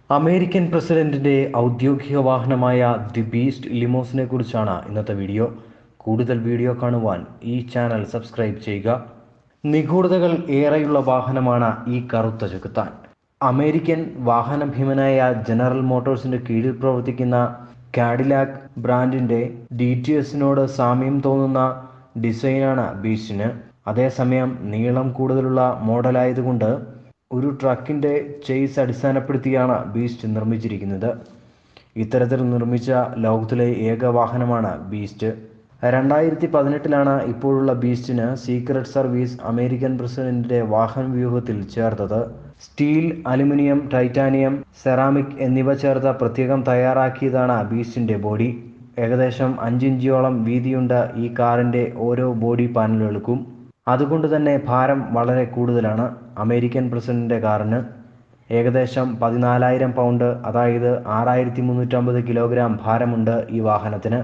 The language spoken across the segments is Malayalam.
അമേരിക്കൻ പ്രസിഡന്റിന്റെ ഔദ്യോഗിക വാഹനമായ ദി ബീസ്റ്റ് ലിമോസിനെ കുറിച്ചാണ് ഇന്നത്തെ വീഡിയോ കൂടുതൽ വീഡിയോ കാണുവാൻ ഈ ചാനൽ സബ്സ്ക്രൈബ് ചെയ്യുക നിഗൂഢതകൾ ഏറെയുള്ള വാഹനമാണ് ഈ കറുത്ത ചെകുത്താൻ അമേരിക്കൻ വാഹന ഭീമനായ ജനറൽ മോട്ടോഴ്സിന്റെ കീഴിൽ പ്രവർത്തിക്കുന്ന കാഡിലാക് ബ്രാൻഡിന്റെ ഡി ടി എസിനോട് സാമ്യം തോന്നുന്ന ഡിസൈനാണ് ബീസ്റ്റിന് അതേസമയം നീളം കൂടുതലുള്ള മോഡലായതുകൊണ്ട് ഒരു ട്രക്കിന്റെ ചെയ്സ് അടിസ്ഥാനപ്പെടുത്തിയാണ് ബീസ്റ്റ് നിർമ്മിച്ചിരിക്കുന്നത് ഇത്തരത്തിൽ നിർമ്മിച്ച ലോകത്തിലെ ഏക വാഹനമാണ് ബീസ്റ്റ് രണ്ടായിരത്തി പതിനെട്ടിലാണ് ഇപ്പോഴുള്ള ബീസ്റ്റിന് സീക്രട്ട് സർവീസ് അമേരിക്കൻ പ്രസിഡന്റിന്റെ വാഹന വ്യൂഹത്തിൽ ചേർത്തത് സ്റ്റീൽ അലുമിനിയം ടൈറ്റാനിയം സെറാമിക് എന്നിവ ചേർത്ത പ്രത്യേകം തയ്യാറാക്കിയതാണ് ബീസ്റ്റിന്റെ ബോഡി ഏകദേശം അഞ്ചിഞ്ചോളം വീതിയുണ്ട് ഈ കാറിന്റെ ഓരോ ബോഡി പാനലുകൾക്കും അതുകൊണ്ട് തന്നെ ഭാരം വളരെ കൂടുതലാണ് അമേരിക്കൻ പ്രസിഡന്റിന്റെ കാറിന് ഏകദേശം പതിനാലായിരം പൗണ്ട് അതായത് ആറായിരത്തി മുന്നൂറ്റമ്പത് കിലോഗ്രാം ഭാരമുണ്ട് ഈ വാഹനത്തിന്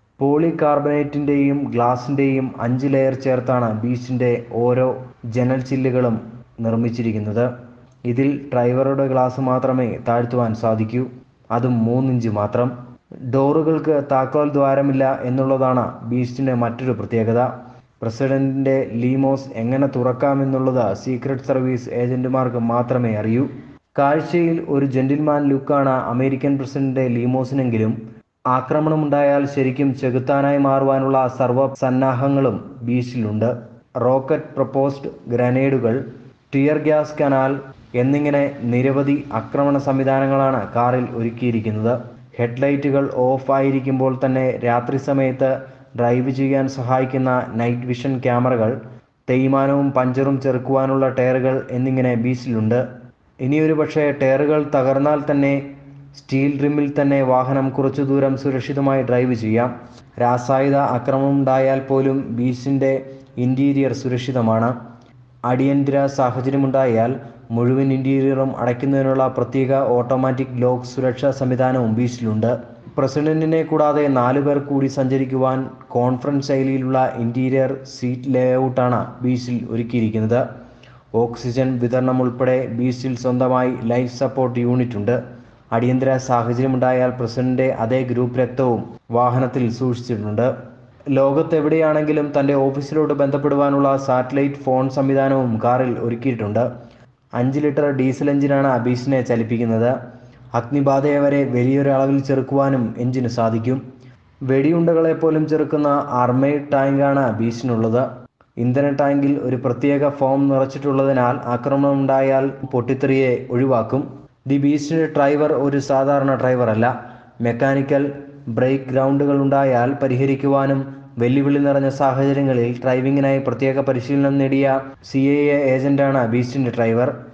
പോളികാർബണേറ്റിൻ്റെയും ഗ്ലാസിൻ്റെയും അഞ്ച് ലെയർ ചേർത്താണ് ബീസ്റ്റിൻ്റെ ഓരോ ജനൽ ചില്ലുകളും നിർമ്മിച്ചിരിക്കുന്നത് ഇതിൽ ഡ്രൈവറുടെ ഗ്ലാസ് മാത്രമേ താഴ്ത്തുവാൻ സാധിക്കൂ അതും മൂന്നിഞ്ച് മാത്രം ഡോറുകൾക്ക് താക്കോൽ ദ്വാരമില്ല എന്നുള്ളതാണ് ബീസ്റ്റിൻ്റെ മറ്റൊരു പ്രത്യേകത പ്രസിഡന്റിന്റെ ലീമോസ് എങ്ങനെ തുറക്കാമെന്നുള്ളത് സീക്രട്ട് സർവീസ് ഏജന്റുമാർക്ക് മാത്രമേ അറിയൂ കാഴ്ചയിൽ ഒരു ജെന്റിൽമാൻ ലുക്കാണ് അമേരിക്കൻ പ്രസിഡന്റിന്റെ ലീമോസിനെങ്കിലും ആക്രമണമുണ്ടായാൽ ശരിക്കും ചെകുത്താനായി മാറുവാനുള്ള സർവ്വ സന്നാഹങ്ങളും ബീച്ചിലുണ്ട് റോക്കറ്റ് പ്രപ്പോസ്ഡ് ഗ്രനേഡുകൾ ടിയർ ഗ്യാസ് കനാൽ എന്നിങ്ങനെ നിരവധി ആക്രമണ സംവിധാനങ്ങളാണ് കാറിൽ ഒരുക്കിയിരിക്കുന്നത് ഹെഡ്ലൈറ്റുകൾ ഓഫ് ആയിരിക്കുമ്പോൾ തന്നെ രാത്രി സമയത്ത് ഡ്രൈവ് ചെയ്യാൻ സഹായിക്കുന്ന നൈറ്റ് വിഷൻ ക്യാമറകൾ തേയ്മാനവും പഞ്ചറും ചെറുക്കുവാനുള്ള ടയറുകൾ എന്നിങ്ങനെ ബീച്ചിലുണ്ട് ഇനിയൊരു പക്ഷേ ടയറുകൾ തകർന്നാൽ തന്നെ സ്റ്റീൽ റിമ്മിൽ തന്നെ വാഹനം കുറച്ചു ദൂരം സുരക്ഷിതമായി ഡ്രൈവ് ചെയ്യാം രാസായുധ ആക്രമണമുണ്ടായാൽ പോലും ബീച്ചിൻ്റെ ഇൻറ്റീരിയർ സുരക്ഷിതമാണ് അടിയന്തര സാഹചര്യമുണ്ടായാൽ മുഴുവൻ ഇൻറ്റീരിയറും അടയ്ക്കുന്നതിനുള്ള പ്രത്യേക ഓട്ടോമാറ്റിക് ലോക്ക് സുരക്ഷാ സംവിധാനവും ബീച്ചിലുണ്ട് പ്രസിഡന്റിനെ കൂടാതെ നാലു പേർ കൂടി സഞ്ചരിക്കുവാൻ കോൺഫറൻസ് ശൈലിയിലുള്ള ഇൻറ്റീരിയർ സീറ്റ് ലേഔട്ടാണ് ബീച്ചിൽ ഒരുക്കിയിരിക്കുന്നത് ഓക്സിജൻ വിതരണം ഉൾപ്പെടെ ബീച്ചിൽ സ്വന്തമായി ലൈഫ് സപ്പോർട്ട് യൂണിറ്റ് ഉണ്ട് അടിയന്തര സാഹചര്യമുണ്ടായാൽ പ്രസിഡന്റിന്റെ അതേ ഗ്രൂപ്പ് രക്തവും വാഹനത്തിൽ സൂക്ഷിച്ചിട്ടുണ്ട് ലോകത്തെവിടെയാണെങ്കിലും തൻ്റെ ഓഫീസിലോട്ട് ബന്ധപ്പെടുവാനുള്ള സാറ്റലൈറ്റ് ഫോൺ സംവിധാനവും കാറിൽ ഒരുക്കിയിട്ടുണ്ട് അഞ്ച് ലിറ്റർ ഡീസൽ എഞ്ചിനാണ് ബീച്ചിനെ ചലിപ്പിക്കുന്നത് അഗ്നിബാധയെ വരെ വലിയൊരു അളവിൽ ചെറുക്കുവാനും എഞ്ചിന് സാധിക്കും വെടിയുണ്ടകളെ പോലും ചെറുക്കുന്ന ആർമേഡ് ടാങ്കാണ് ബീച്ചിനുള്ളത് ഇന്ധന ടാങ്കിൽ ഒരു പ്രത്യേക ഫോം നിറച്ചിട്ടുള്ളതിനാൽ ആക്രമണമുണ്ടായാൽ പൊട്ടിത്തെറിയെ ഒഴിവാക്കും ദി ബീസ്റ്റിൻ്റെ ഡ്രൈവർ ഒരു സാധാരണ ഡ്രൈവറല്ല മെക്കാനിക്കൽ ബ്രേക്ക് ഗ്രൗണ്ടുകൾ ഉണ്ടായാൽ പരിഹരിക്കുവാനും വെല്ലുവിളി നിറഞ്ഞ സാഹചര്യങ്ങളിൽ ഡ്രൈവിങ്ങിനായി പ്രത്യേക പരിശീലനം നേടിയ സി എ ഏജന്റാണ് ബീസ്റ്റിൻ്റെ ഡ്രൈവർ